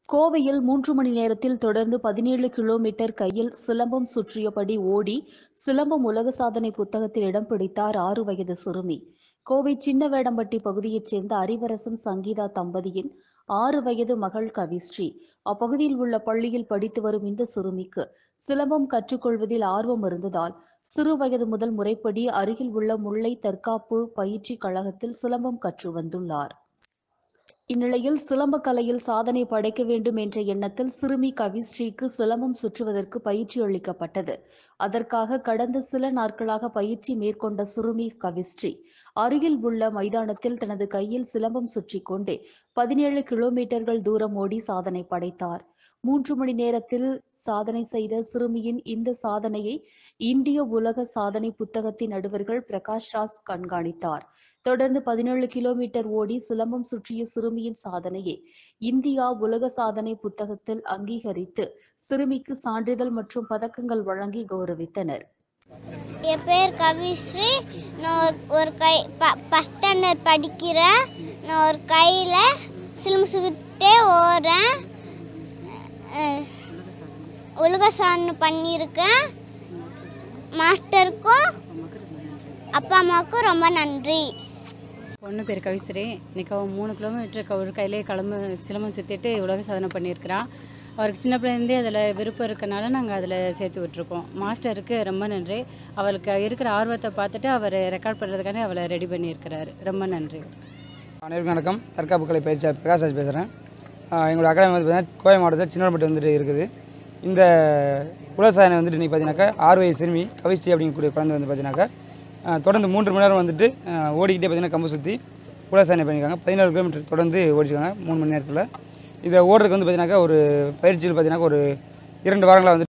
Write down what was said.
கோவையில் மூன்று மணி நேரத்தில் தொடர்ந்து பதினேழு கிலோமீட்டர் கையில் சிலம்பம் சுற்றியபடி ஓடி சிலம்பம் உலக சாதனை புத்தகத்தில் இடம் பிடித்தார் ஆறு வயது சிறுமி கோவை சின்னவேடம்பட்டி பகுதியைச் சேர்ந்த அறிவரசன் சங்கீதா தம்பதியின் ஆறு வயது மகள் கவிஸ்ரீ அப்பகுதியில் உள்ள பள்ளியில் படித்து வரும் இந்த சிறுமிக்கு சிலம்பம் கற்றுக்கொள்வதில் ஆர்வம் இருந்ததால் சிறு வயது முதல் முறைப்படி அருகில் உள்ள முல்லை தற்காப்பு பயிற்சி கழகத்தில் சிலம்பம் கற்று வந்துள்ளார் இந்நிலையில் சிலம்ப கலையில் சாதனை படைக்க வேண்டும் என்ற எண்ணத்தில் சிறுமி கவிஸ்ரீக்கு சிலம்பம் சுற்றுவதற்கு பயிற்சி அளிக்கப்பட்டது அதற்காக கடந்த சில நாட்களாக பயிற்சி மேற்கொண்ட சிறுமி கவிஸ்ரீ அருகில் உள்ள மைதானத்தில் தனது கையில் சிலம்பம் சுற்றி கொண்டே பதினேழு கிலோமீட்டர்கள் தூரம் ஓடி சாதனை படைத்தார் மூன்று மணி நேரத்தில் சாதனை செய்த சிறுமியின் இந்த சாதனையை இந்திய உலக சாதனை புத்தகத்தின் நடுவர்கள் பிரகாஷ் ராஜ் கண்காணித்தார் தொடர்ந்து பதினேழு கிலோமீட்டர் ஓடி சிலம்பம் சுற்றிய சிறுமியின் சாதனையை இந்தியா உலக சாதனை புத்தகத்தில் அங்கீகரித்து சிறுமிக்கு சான்றிதழ் மற்றும் பதக்கங்கள் வழங்கி கௌரவித்தனர் என் பேர் கவிஸ்ரீ நான் ஒரு ஒரு கை ப ஃபஸ்ட் ஸ்டாண்டர்ட் படிக்கிறேன் நான் ஒரு கையில் சிலும்பு சுக்கிட்டே ஓடுறேன் அஹ், உலக சாதனை பண்ணியிருக்கேன் மாஸ்டருக்கும் அப்பா அம்மாவுக்கும் ரொம்ப நன்றி பொண்ணு பேர் கவிஸ்ரீ இன்னைக்கு அவன் மூணு கிலோமீட்டருக்கு ஒரு கையிலே கிளம்பு சிலம்பம் சுற்றிட்டு உலக சாதனை பண்ணியிருக்கிறான் அவருக்கு சின்ன பிள்ளைலேருந்தே அதில் விருப்பம் இருக்கனால நாங்கள் அதில் சேர்த்து விட்ருக்கோம் மாஸ்டருக்கு ரொம்ப நன்றி அவளுக்கு இருக்கிற ஆர்வத்தை பார்த்துட்டு அவர் ரெக்கார்ட் பண்ணுறதுக்காண்டி அவளை ரெடி பண்ணியிருக்கிறாரு ரொம்ப நன்றி அனைவருக்கும் வணக்கம் தற்காப்பு கலை பயிற்சியாளர் பிரகாஷ் பேசுகிறேன் எங்களோட அகாடமி வந்து பார்த்தீங்கன்னா கோவை மாவட்டத்தில் சின்னப்பட்டு வந்துட்டு இருக்குது இந்த உலசாதனை வந்துட்டு இன்றைக்கி பார்த்தீங்கன்னாக்கா ஆறு வயசு சிறுமி கவிஸ்ரீ அப்படிங்கக்கூடிய குழந்தை வந்து பார்த்தீங்கன்னாக்கா ஆஹ் தொடர்ந்து மூன்று மணி நேரம் வந்துட்டு ஆஹ் ஓடிக்கிட்டே பார்த்தீங்கன்னா கம்பு சுற்றி உலசாதனை பண்ணியிருக்காங்க பதினேழு கிலோமீட்டர் தொடர்ந்து ஓடிருக்காங்க மூணு மணி நேரத்தில் இதை ஓடுறதுக்கு வந்து பார்த்தீங்கன்னாக்கா ஒரு பயிற்சியில் பார்த்தீங்கன்னா ஒரு இரண்டு வாரங்களாக வந்து